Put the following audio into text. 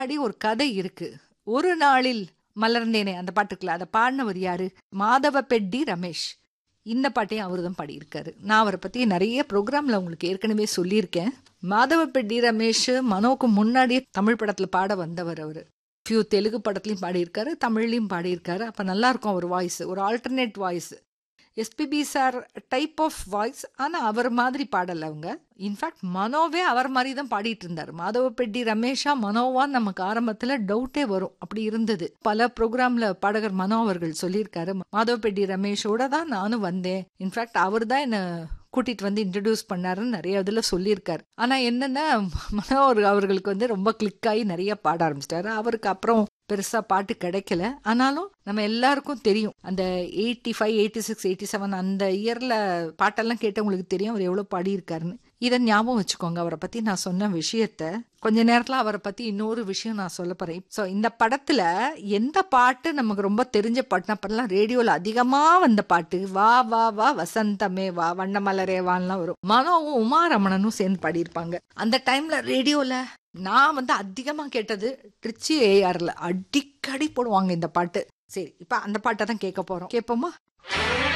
முன்னாடி ஒரு கதை இருக்கு ஒரு நாளில் மலர்ந்தேனே அந்த பாட்டுக்குள்ள அதை பாடினவர் யாரு மாதவ பெட்டி ரமேஷ் இந்த பாட்டையும் அவர் தான் பாடியிருக்காரு நான் அவரை பத்தி நிறைய ப்ரோக்ராம்ல உங்களுக்கு ஏற்கனவே சொல்லியிருக்கேன் மாதவ பெட்டி ரமேஷ் மனோக்கு முன்னாடியே தமிழ் படத்துல பாட வந்தவர் அவரு ஃபியூ தெலுங்கு படத்துலையும் பாடியிருக்காரு தமிழ்லையும் பாடியிருக்காரு அப்போ நல்லா இருக்கும் அவர் வாய்ஸ் ஒரு alternate voice SPB sir type of voice ஆனால் அவர் மாதிரி பாடலை அவங்க இன்ஃபேக்ட் மனோவே அவர் மாதிரி தான் பாடிட்டு இருந்தார் மாதவப்பெட்டி ரமேஷா மனோவான்னு நமக்கு ஆரம்பத்தில் டவுட்டே வரும் அப்படி இருந்தது பல ப்ரோக்ராம்ல பாடகர் மனோ அவர்கள் சொல்லியிருக்காரு மாதவப்பெட்டி ரமேஷோட தான் நானும் வந்தேன் இன்ஃபேக்ட் அவர் தான் என்னை கூட்டிட்டு வந்து இன்ட்ரடியூஸ் பண்ணாருன்னு நிறைய இதில் சொல்லியிருக்காரு ஆனால் என்னென்னா மனோ அவர்களுக்கு வந்து ரொம்ப கிளிக் ஆகி நிறைய பாட ஆரம்பிச்சிட்டாரு அவருக்கு அப்புறம் பெருசா பாட்டு கிடைக்கல ஆனாலும் நம்ம எல்லாருக்கும் தெரியும் அந்த eighty five eighty six eighty seven அந்த இயர்ல பாட்டெல்லாம் கேட்டவங்களுக்கு தெரியும் அவர் எவ்வளவு பாடியிருக்காருன்னு இதை ஞாபகம் வச்சுக்கோங்க அவரை பத்தி நான் சொன்ன விஷயத்த கொஞ்ச நேரத்துல அவரை பத்தி இன்னொரு விஷயம் நான் சொல்ல போறேன் ஸோ இந்த படத்துல எந்த பாட்டு நமக்கு ரொம்ப தெரிஞ்ச பாட்டு அப்பெல்லாம் ரேடியோல அதிகமா வந்த பாட்டு வா வா வா வசந்தமே வா வண்ணமலரே வான்லாம் வரும் மனோவும் உமா ரமணனும் சேர்ந்து பாடியிருப்பாங்க அந்த டைம்ல ரேடியோல நான் வந்து அதிகமா கேட்டது ட்ரிச்சி ஏஆர்ல அடிக்கடி போடுவாங்க இந்த பாட்டு சரி இப்ப அந்த பாட்டை தான் கேட்க போறோம் கேட்போமா